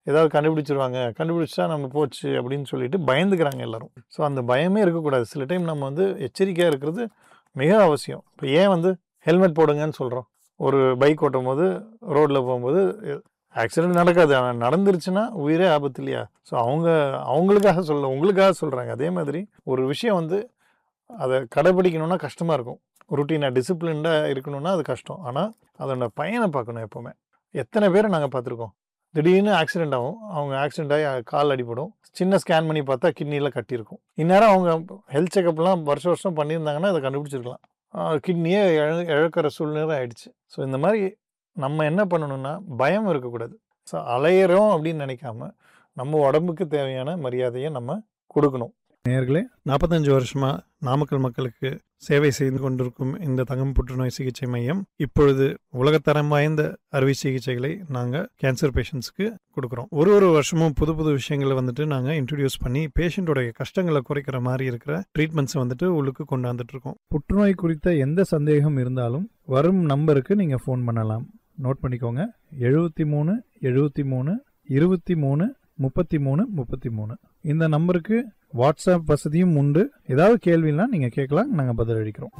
ஏதாவது கண்டுபிடிச்சிருவாங்க கண்டுபிடிச்சா நம்ம போச்சு அப்படின்னு சொல்லிட்டு பயந்துக்கிறாங்க எல்லாரும் ஸோ அந்த பயமே இருக்கக்கூடாது சில டைம் நம்ம வந்து எச்சரிக்கையாக இருக்கிறது மிக அவசியம் இப்போ ஏன் வந்து ஹெல்மெட் போடுங்கன்னு சொல்கிறோம் ஒரு பைக் ஓட்டும் போது ரோட்டில் போகும்போது ஆக்சிடென்ட் நடக்காது ஆனால் நடந்துருச்சுன்னா உயிரே ஆபத்து இல்லையா ஸோ அவங்க அவங்களுக்காக சொல்ல உங்களுக்காக சொல்கிறாங்க அதே மாதிரி ஒரு விஷயம் வந்து அதை கடைபிடிக்கணும்னா கஷ்டமாக இருக்கும் ருட்டீனாக டிசிப்ளின்டாக இருக்கணும்னா அது கஷ்டம் ஆனால் அதோட பயனை பார்க்கணும் எப்போவுமே எத்தனை பேரை நாங்கள் பார்த்துருக்கோம் திடீர்னு ஆக்சிடென்ட் ஆகும் அவங்க ஆக்சிடென்ட் ஆகி கால் அடிபடும் சின்ன ஸ்கேன் பண்ணி பார்த்தா கிட்னியில் கட்டியிருக்கும் இந்நேரம் அவங்க ஹெல்த் செக்கப்லாம் வருஷம் வருஷம் பண்ணியிருந்தாங்கன்னா அதை கண்டுபிடிச்சிருக்கலாம் கிட்னியே இழ இழக்கிற சூழ்நிலை ஆயிடுச்சு ஸோ இந்த மாதிரி நம்ம என்ன பண்ணணும்னா பயம் இருக்கக்கூடாது ஸோ அலையிறோம் அப்படின்னு நினைக்காம நம்ம உடம்புக்கு தேவையான மரியாதையை நம்ம கொடுக்கணும் நேர்களே நாற்பத்தஞ்சு வருஷமா நாமக்கல் மக்களுக்கு சேவை செய்து கொண்டிருக்கும் இந்த தங்கம் புற்றுநோய் சிகிச்சை மையம் இப்பொழுது உலகத்தரம் வாய்ந்த அறுவை சிகிச்சைகளை நாங்கள் கேன்சர் பேஷண்ட்ஸ்க்கு கொடுக்குறோம் ஒரு ஒரு வருஷமும் புது புது விஷயங்களை வந்துட்டு நாங்கள் இன்ட்ரடியூஸ் பண்ணி பேஷண்ட்டோடைய கஷ்டங்களை குறைக்கிற மாதிரி இருக்கிற ட்ரீட்மெண்ட்ஸை வந்துட்டு உள்ளுக்கு கொண்டாந்துட்டு இருக்கோம் புற்றுநோய் குறித்த எந்த சந்தேகம் இருந்தாலும் வரும் நம்பருக்கு நீங்கள் ஃபோன் பண்ணலாம் நோட் பண்ணிக்கோங்க எழுபத்தி மூணு எழுபத்தி மூணு இருபத்தி மூணு முப்பத்தி மூணு முப்பத்தி மூணு இந்த நம்பருக்கு வாட்ஸ்அப் வசதியும் உண்டு ஏதாவது கேள்வினா நீங்கள் கேட்கலாம் நாங்கள் பதிலளிக்கிறோம்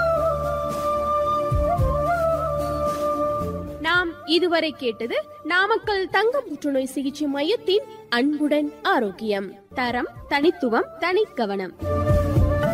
நாம் இதுவரை கேட்டது நாமக்கல் தங்க புற்றுநோய் சிகிச்சை மையத்தின் அன்புடன் ஆரோக்கியம் தரம் தனித்துவம் தனிக்கவனம்